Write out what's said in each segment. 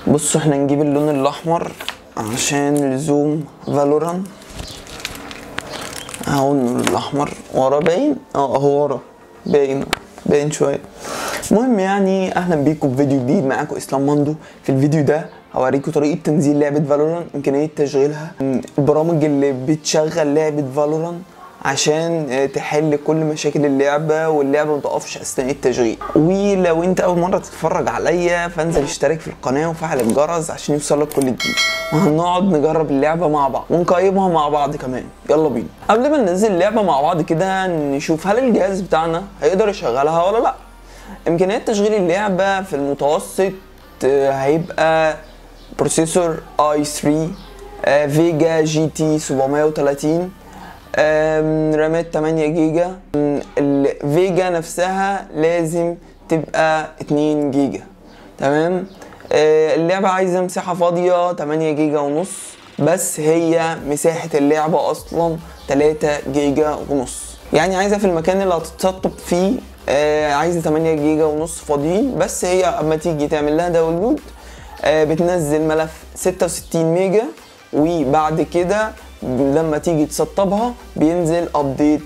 بصوا احنا نجيب اللون الاحمر عشان لزوم فالوران اهو اللون الاحمر ورا باين اه اهو ورا باين باين شويه المهم يعني اهلا بيكم في فيديو جديد معاكم اسلام مندو في الفيديو ده هوريكم طريقه تنزيل لعبه فالوران امكانيه تشغيلها البرامج اللي بتشغل لعبه فالوران عشان آه، تحل كل مشاكل اللعبه واللعبه ما تقفش اثناء التشغيل ولو انت اول مره تتفرج عليا فانزل اشترك في القناه وفعل الجرس عشان يوصلك كل جديد وهنقعد نجرب اللعبه مع بعض ونقيمها مع بعض كمان يلا بينا قبل ما ننزل اللعبه مع بعض كده نشوف هل الجهاز بتاعنا هيقدر يشغلها ولا لا امكانيات تشغيل اللعبه في المتوسط آه، هيبقى بروسيسور اي 3 آه، فيجا جي تي 730 آم، رامات 8 جيجا آم، الفيجا نفسها لازم تبقى 2 جيجا تمام آه، اللعبة عايزة مساحة فاضية 8 جيجا ونص بس هي مساحة اللعبة أصلا 3 جيجا ونص يعني عايزة في المكان اللي هتتسطب فيه آه، عايزة 8 جيجا ونص فاضيين بس هي اما تيجي تعمل لها داونلود آه، بتنزل ملف 66 ميجا وبعد كده لما تيجي تسطبها بينزل ابديت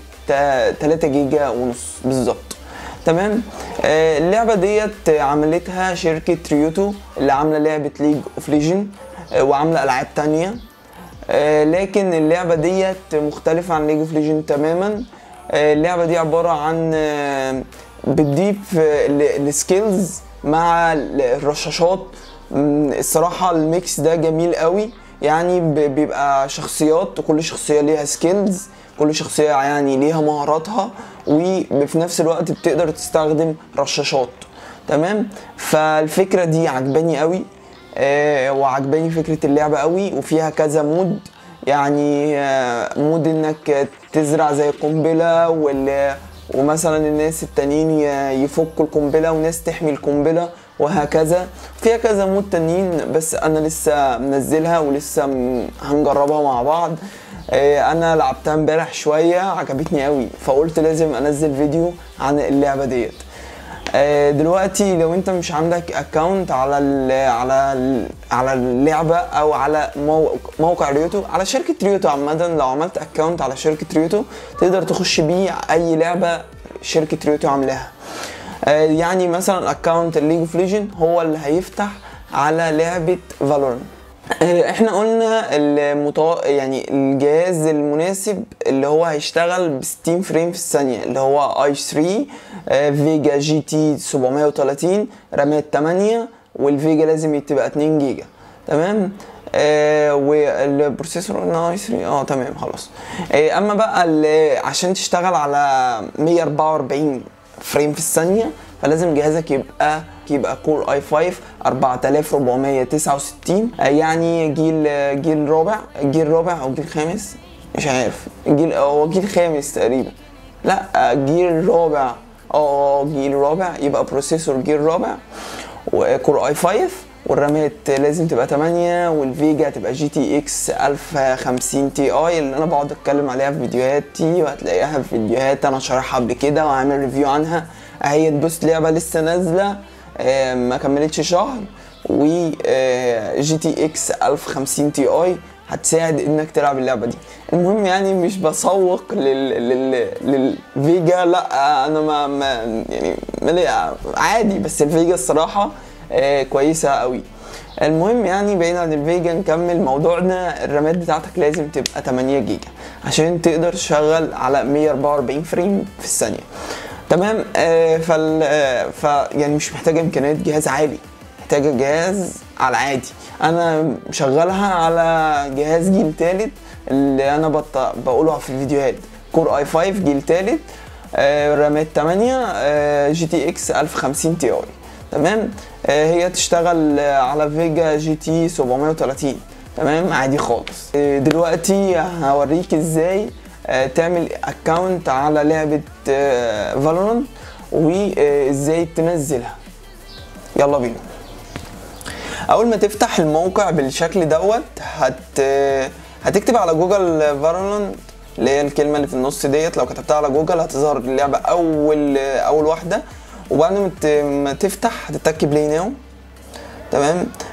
3 جيجا ونص بالظبط تمام آه، اللعبه ديت عملتها شركه ريوتو اللي عامله لعبه ليج اوف ليجن وعامله العاب تانية آه، لكن اللعبه ديت مختلفه عن ليج اوف ليجن تماما آه، اللعبه دي عباره عن آه، بتضيف السكيلز مع ال- الرشاشات مم، الصراحه الميكس ده جميل قوي يعني ب- بيبقى شخصيات وكل شخصيه ليها سكيلز كل شخصيه يعني ليها مهاراتها وفي نفس الوقت بتقدر تستخدم رشاشات تمام فالفكره دي عجباني قوي آه وعجباني فكره اللعبه قوي وفيها كذا مود يعني آه مود انك تزرع زي قنبله وال ومثلا الناس التانيين ي- يفكوا القنبله وناس تحمي القنبله وهكذا فيها كذا مود تانيين بس انا لسه منزلها ولسه م- هنجربها مع بعض آه، انا لعبتها امبارح شويه عجبتني قوي فقلت لازم انزل فيديو عن اللعبه ديت آه، دلوقتي لو انت مش عندك اكونت على ال على ال على اللعبه او على مو- موقع ريوتو على شركه ريوتو عامه لو عملت اكونت على شركه ريوتو تقدر تخش بيه اي لعبه شركه ريوتو عاملاها آه، يعني مثلا اكونت الليج اوف ليجن هو اللي هيفتح على لعبه فالورنت احنا قلنا المتو... يعني الجهاز المناسب اللي هو هيشتغل ب 60 فريم في الثانية اللي هو اي 3 آه، فيجا جي تي 730 رامات 8 والفيجا لازم تبقى 2 جيجا تمام آه والبروسيسور قلنا اي 3 اه تمام خلاص آه اما بقى ال- عشان تشتغل على 144 فريم في الثانية فلازم جهازك يبقى يبقى كور اي 5 4469 آه، يعني جيل جيل رابع جيل رابع او جيل خامس مش عارف جيل هو جيل خامس تقريبا لا آه، جيل رابع اه جيل رابع يبقى بروسيسور جيل رابع وكور اي 5 والرامات لازم تبقى 8 والفيجا تبقى جي تي اكس 1050 تي اي اللي انا بقعد اتكلم عليها في فيديوهاتي وهتلاقيها في فيديوهات انا شارحها قبل كده وعامل ريفيو عنها اهي تبص لعبه لسه نازله آه، ما كملتش شهر و جي تي اكس 1050 تي اي هتساعد انك تلعب اللعبه دي المهم يعني مش بسوق لل لل للفيجا لا انا ما, ما يعني ما عادي بس الفيجا الصراحه آه، كويسه قوي المهم يعني بعيد عن الفيجا نكمل موضوعنا الرامات بتاعتك لازم تبقى 8 جيجا عشان تقدر تشغل على 144 فريم في الثانيه تمام آه فال آه ف يعني مش محتاجه امكانيات جهاز عالي محتاجه جهاز على عادي انا مشغلها على جهاز جيل تالت اللي انا بط... بقوله في الفيديوهات كور اي 5 جيل تالت آه رامات 8 آه جي تي اكس 1050 تي اي تمام آه هي تشتغل آه، على فيجا جي تي 730 تمام عادي خالص آه، دلوقتي هوريك ازاي آه، تعمل اكونت على لعبة فالورانت وازاي تنزلها يلا بينا اول ما تفتح الموقع بالشكل دوت هت هتكتب على جوجل فالورانت اللي هي الكلمه اللي في النص ديت لو كتبتها على جوجل هتظهر اللعبه اول اول واحده وبعد ما ت- ما تفتح هتتك بلاي ناو تمام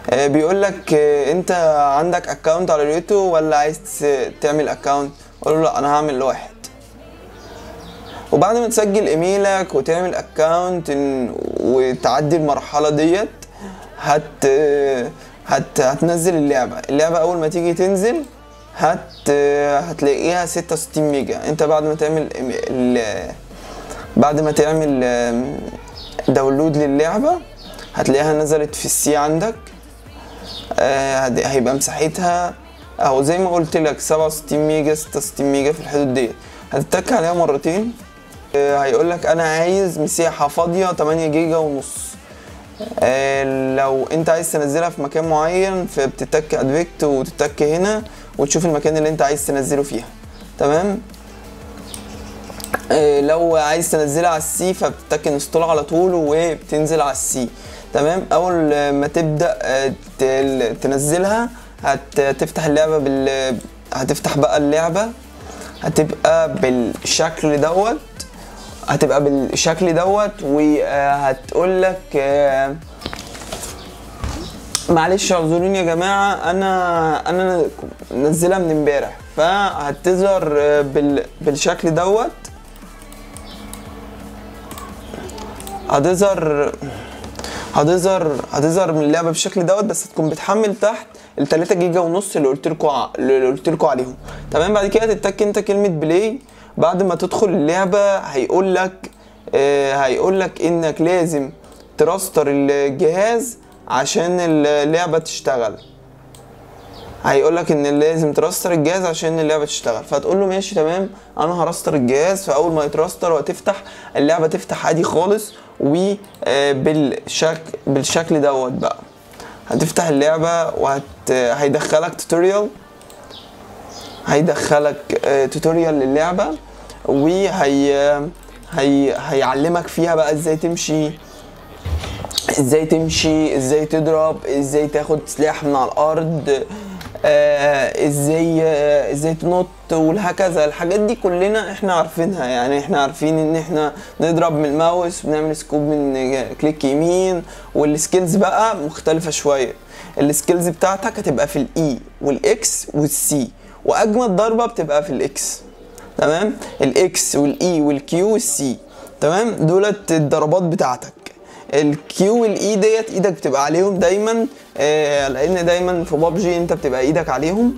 آه، بيقول لك آه، انت عندك اكونت على اليوتيوب ولا عايز تس- تعمل اكونت قول له لا انا هعمل واحد وبعد ما تسجل ايميلك وتعمل اكونت وتعدي المرحله ديت هت هت هتنزل اللعبه اللعبه اول ما تيجي تنزل هت هتلاقيها 66 ميجا انت بعد ما تعمل إيمي- ال- بعد ما تعمل آم، داونلود للعبه هتلاقيها نزلت في السي عندك آه، هد- هيبقى مساحتها اهو زي ما قلت لك 67 ميجا 66 ميجا في الحدود دي هتتك عليها مرتين آه، هيقول لك انا عايز مساحه فاضيه 8 جيجا ونص آه، لو انت عايز تنزلها في مكان معين فبتتك ادفكت وتتك هنا وتشوف المكان اللي انت عايز تنزله فيها تمام آه، لو عايز تنزلها على السي فبتتك انستول على طول وبتنزل على السي تمام اول ما تبدا آه، تل- تنزلها هتفتح اللعبه بال هتفتح بقى اللعبه هتبقى بالشكل دوت هتبقى بالشكل دوت وهتقول لك آه، معلش اعذروني يا جماعه انا انا منزلها من امبارح فهتظهر آه، بال بالشكل دوت هتظهر هتظهر هتظهر من اللعبه بالشكل دوت بس هتكون بتحمل تحت ال 3 جيجا ونص اللي قلت لكم اللي قلت لكم عليهم تمام بعد كده تتك انت كلمه بلاي بعد ما تدخل اللعبه هيقول لك آه هيقول لك انك لازم تراستر الجهاز عشان اللعبه تشتغل هيقول لك ان لازم تراستر الجهاز عشان اللعبه تشتغل فتقول له ماشي تمام انا هراستر الجهاز فاول ما يتراستر وتفتح اللعبه تفتح عادي خالص وبالشكل بالشكل دوت بقى هتفتح اللعبه وهت هيدخلك توتوريال هيدخلك آه، توتوريال للعبه وهي هي هيعلمك فيها بقى ازاي تمشي ازاي تمشي ازاي تضرب ازاي تاخد سلاح من على الارض آه ازاي آه ازاي تنط وهكذا الحاجات دي كلنا احنا عارفينها يعني احنا عارفين ان احنا نضرب من الماوس بنعمل سكوب من كليك يمين والسكيلز بقى مختلفة شوية السكيلز بتاعتك هتبقى في الاي والاكس والسي واجمد ضربة بتبقى في الاكس تمام الاكس والاي والكيو والسي تمام دولت الضربات بتاعتك الكيو والاي ديت ايدك بتبقى عليهم دايما آه لان دايما في بابجي انت بتبقى ايدك عليهم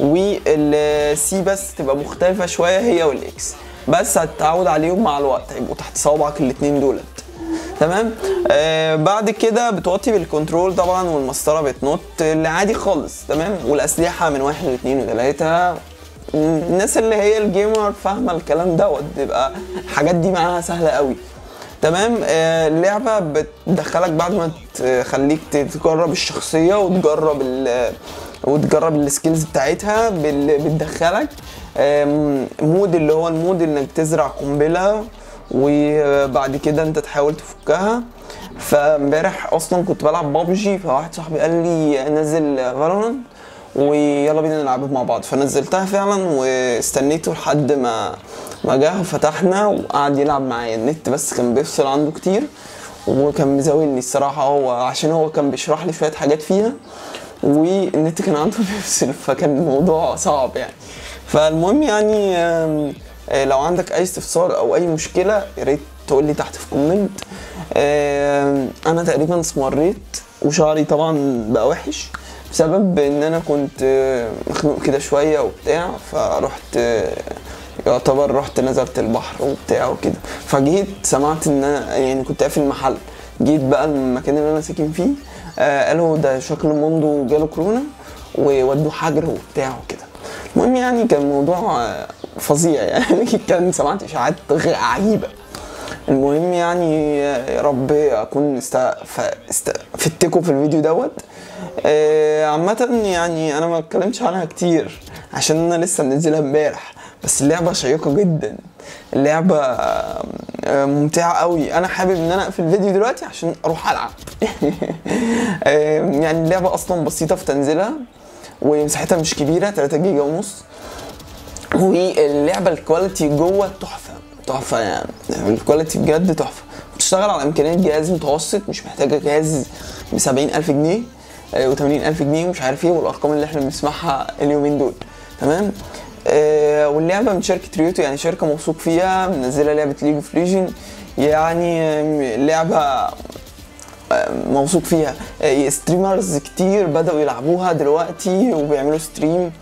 والسي بس تبقى مختلفه شويه هي والاكس بس هتتعود عليهم مع الوقت هيبقوا تحت صوابعك الاتنين دولت تمام آه بعد كده بتوطي بالكنترول طبعا والمسطره بتنط اللي عادي خالص تمام والاسلحه من واحد واثنين وثلاثه الناس اللي هي الجيمر فاهمه الكلام دوت بيبقى الحاجات دي معاها سهله قوي تمام آه، اللعبه بتدخلك بعد ما تخليك تجرب الشخصيه وتجرب ال وتجرب السكيلز بتاعتها بال- بتدخلك آم، مود اللي هو المود انك تزرع قنبله وبعد كده انت تحاول تفكها فامبارح اصلا كنت بلعب بابجي فواحد صاحبي قال لي نزل فالورانت ويلا بينا نلعبها مع بعض فنزلتها فعلا واستنيته لحد ما ما جه فتحنا وقعد يلعب معايا النت بس كان بيفصل عنده كتير وكان مزاولني الصراحة هو عشان هو كان بيشرح لي شوية حاجات فيها والنت كان عنده بيفصل فكان الموضوع صعب يعني فالمهم يعني آم، آه، لو عندك اي استفسار او اي مشكلة يا ريت تقول لي تحت في كومنت آم، انا تقريبا اسمريت وشعري طبعا بقى وحش بسبب ان انا كنت آه، مخنوق كده شويه وبتاع فرحت آه، يعتبر رحت نزلت البحر وبتاع وكده فجيت سمعت ان انا يعني كنت قافل المحل جيت بقى المكان اللي انا ساكن فيه آه قالوا ده شكل موندو جاله كورونا وودوه حجر وبتاع وكده المهم يعني كان الموضوع آه، فظيع يعني كان سمعت اشاعات غ- عجيبه المهم يعني يا رب اكون است... ف... است... فتكوا في الفيديو دوت آه، عامة يعني انا ما اتكلمتش عنها كتير عشان انا لسه منزلها امبارح بس اللعبة شيقة جدا اللعبة آه، آه، ممتعة قوي انا حابب ان انا اقفل الفيديو دلوقتي عشان اروح العب آه، يعني اللعبة اصلا بسيطة في تنزيلها ومساحتها مش كبيرة 3 جيجا ونص واللعبه الكواليتي جوه تحفه تحفه يعني الكواليتي بجد تحفه بتشتغل على امكانيات جهاز متوسط مش محتاجه جهاز ب 70000 جنيه و80 الف جنيه ومش عارف ايه والارقام اللي احنا بنسمعها اليومين دول تمام آه واللعبه من شركه ريوتو يعني شركه موثوق فيها منزله لعبه ليج اوف ليجن يعني آه، لعبه آه، موثوق فيها آه، ستريمرز كتير بدأوا يلعبوها دلوقتي وبيعملوا ستريم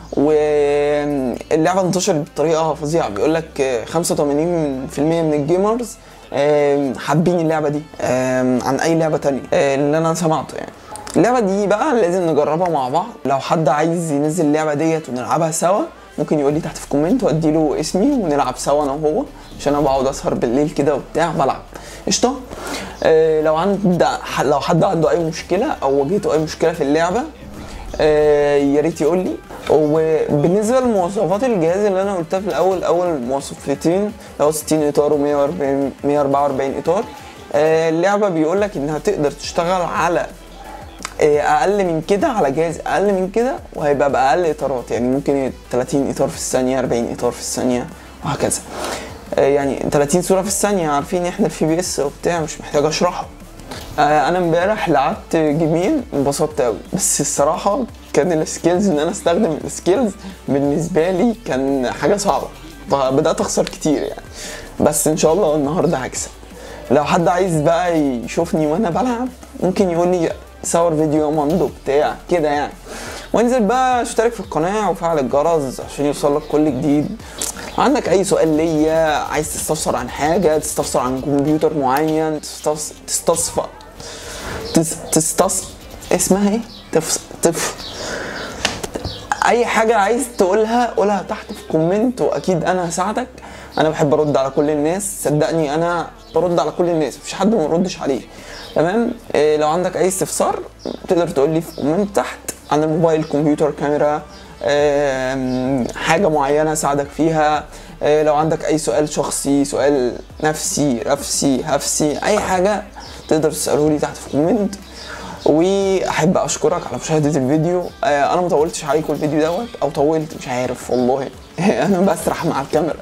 واللعبة انتشرت بطريقة فظيعة بيقول لك 85% من الجيمرز آم، حابين اللعبة دي آم، عن أي لعبة تانية آه، اللي أنا سمعته يعني اللعبة دي بقى لازم نجربها مع بعض لو حد عايز ينزل اللعبة ديت ونلعبها سوا ممكن يقول لي تحت في كومنت واديله اسمي ونلعب سوا انا وهو عشان انا بقعد اسهر بالليل كده وبتاع بلعب قشطه آه لو عند لو حد عنده اي مشكله او واجهته اي مشكله في اللعبه آه يا ريت يقول لي وبالنسبه لمواصفات الجهاز اللي انا قلتها في الاول اول مواصفتين اللي هو 60 اطار و140 144 اطار آه اللعبه بيقول لك انها تقدر تشتغل على آه، اقل من كده على جهاز اقل من كده وهيبقى باقل اطارات يعني ممكن 30 اطار في الثانيه 40 اطار في الثانيه وهكذا آه، يعني 30 صوره في الثانيه عارفين احنا الفي بي اس وبتاع مش محتاج اشرحه آه، انا امبارح لعبت جيمين انبسطت قوي بس الصراحه كان السكيلز ان انا استخدم السكيلز بالنسبه لي كان حاجه صعبه بدات اخسر كتير يعني بس ان شاء الله النهارده هكسب لو حد عايز بقى يشوفني وانا بلعب ممكن يقول لي صور فيديو ماندو بتاع كده يعني وانزل بقى اشترك في القناه وفعل الجرس عشان يوصلك كل جديد عندك اي سؤال ليا عايز تستفسر عن حاجه تستفسر عن كمبيوتر معين تستفس... تستصفى تس... تستص اسمها ايه تف... تف... اي حاجه عايز تقولها قولها تحت في كومنت واكيد انا هساعدك انا بحب ارد على كل الناس صدقني انا برد على كل الناس مفيش حد ما بردش عليه تمام إيه لو عندك اي استفسار تقدر تقول لي في كومنت تحت عن الموبايل كمبيوتر كاميرا آم، حاجه معينه اساعدك فيها إيه لو عندك اي سؤال شخصي سؤال نفسي نفسي هفسي اي حاجه تقدر تساله لي تحت في كومنت واحب اشكرك على مشاهده الفيديو آه، انا ما طولتش عليكم الفيديو دوت او طولت مش عارف والله انا بسرح مع الكاميرا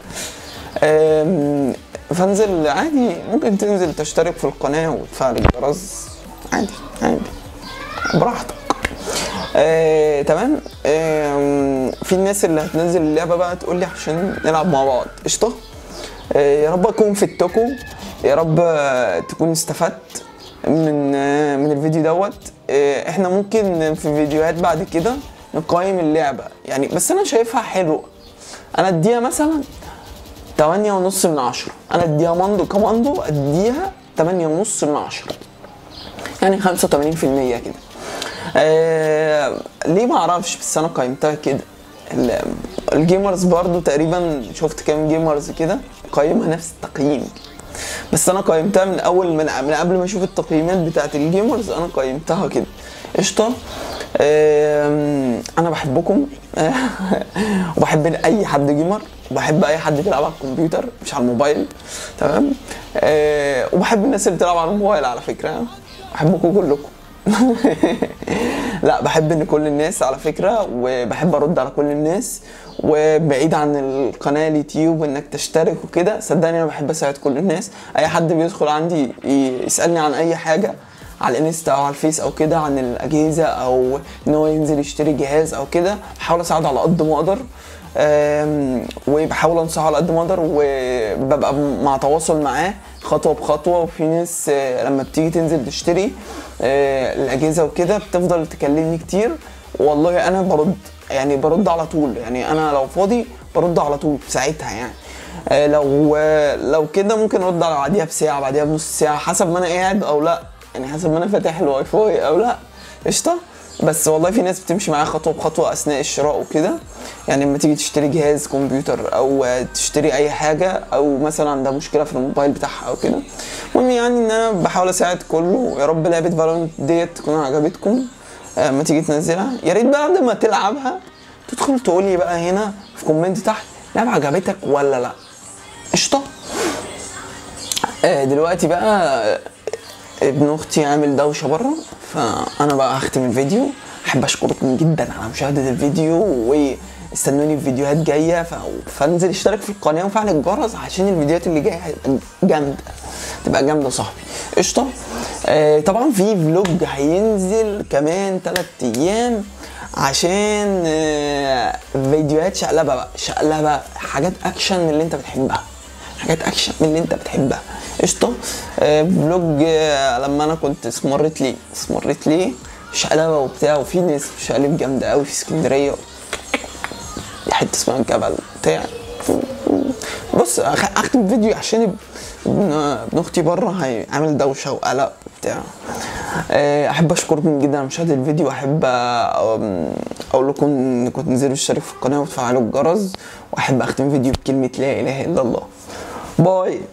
آم، فانزل عادي ممكن تنزل تشترك في القناه وتفعل الجرس عادي عادي براحتك آه، تمام آم، في الناس اللي هتنزل اللعبه بقى تقول لي عشان نلعب مع بعض قشطه آه، يا رب اكون فدتكم يا رب آه، تكون استفدت من آه، من الفيديو دوت آه، احنا ممكن في فيديوهات بعد كده نقيم اللعبه يعني بس انا شايفها حلوه انا اديها مثلا تمانية ونص من عشرة انا اديها ماندو كماندو اديها تمانية ونص من عشرة يعني خمسة وتمانين في المية كده آه ليه ما اعرفش بس انا قيمتها كده ال- الجيمرز برضو تقريبا شفت كام جيمرز كده قيمها نفس التقييم بس انا قيمتها من اول من, من قبل ما اشوف التقييمات بتاعت الجيمرز انا قيمتها كده قشطه آم، انا بحبكم وبحب اي حد جيمر وبحب اي حد بيلعب على الكمبيوتر مش على الموبايل تمام آه، وبحب الناس اللي بتلعب على الموبايل على فكره بحبكم كلكم لا بحب ان كل الناس على فكره وبحب ارد على كل الناس وبعيد عن القناه اليوتيوب انك تشترك وكده صدقني انا بحب اساعد كل الناس اي حد بيدخل عندي يسالني عن اي حاجه على الانستا او على الفيس او كده عن الاجهزه او ان هو ينزل يشتري جهاز او كده بحاول اساعده على قد ما اقدر أم، وبحاول انصحه على قد ما اقدر وببقى مع تواصل معاه خطوه بخطوه وفي ناس آه، لما بتيجي تنزل تشتري آه، الاجهزه وكده بتفضل تكلمني كتير والله انا برد يعني برد على طول يعني انا لو فاضي برد على طول في ساعتها يعني آه، لو آه، لو كده ممكن ارد على بعديها بساعه بعديها بنص ساعه حسب ما انا قاعد او لا يعني حسب ما انا فاتح الواي فاي او لا قشطه بس والله في ناس بتمشي معايا خطوه بخطوه اثناء الشراء وكده يعني لما تيجي تشتري جهاز كمبيوتر او آه، تشتري اي حاجه او مثلا عندها مشكله في الموبايل بتاعها او كده المهم يعني ان انا بحاول اساعد كله يا رب لعبه فالورانت ديت تكون عجبتكم آه، ما تيجي تنزلها يا ريت بعد ما تلعبها تدخل تقول لي بقى هنا في كومنت تحت لعبه عجبتك ولا لا قشطه آه، دلوقتي بقى آه، ابن اختي عامل دوشه بره فانا بقى هختم الفيديو احب اشكركم جدا على مشاهده الفيديو واستنوني في فيديوهات جايه ف... فانزل اشترك في القناه وفعل الجرس عشان الفيديوهات اللي جايه هتبقى جامده تبقى جامده يا صاحبي قشطه آه، طبعا في فلوج هينزل كمان 3 ايام عشان آه، فيديوهات شقلبه بقى شقلبه حاجات اكشن من اللي انت بتحبها حاجات اكشن من اللي انت بتحبها قشطه آه، فلوج آه، لما انا كنت اسمرت لي اسمرت لي شقلبه وبتاع وفي ناس شقلب جامده قوي في اسكندريه دي حته اسمها الجبل بتاع بص أخ- اختم فيديو عشان اب- ابن ابن اختي بره هيعمل دوشه وقلق وبتاع آه، احب اشكركم جدا على مشاهده الفيديو احب آه، اقول لكم انكم تنزلوا تشتركوا في القناه وتفعلوا الجرس واحب اختم فيديو بكلمه لا اله الا الله باي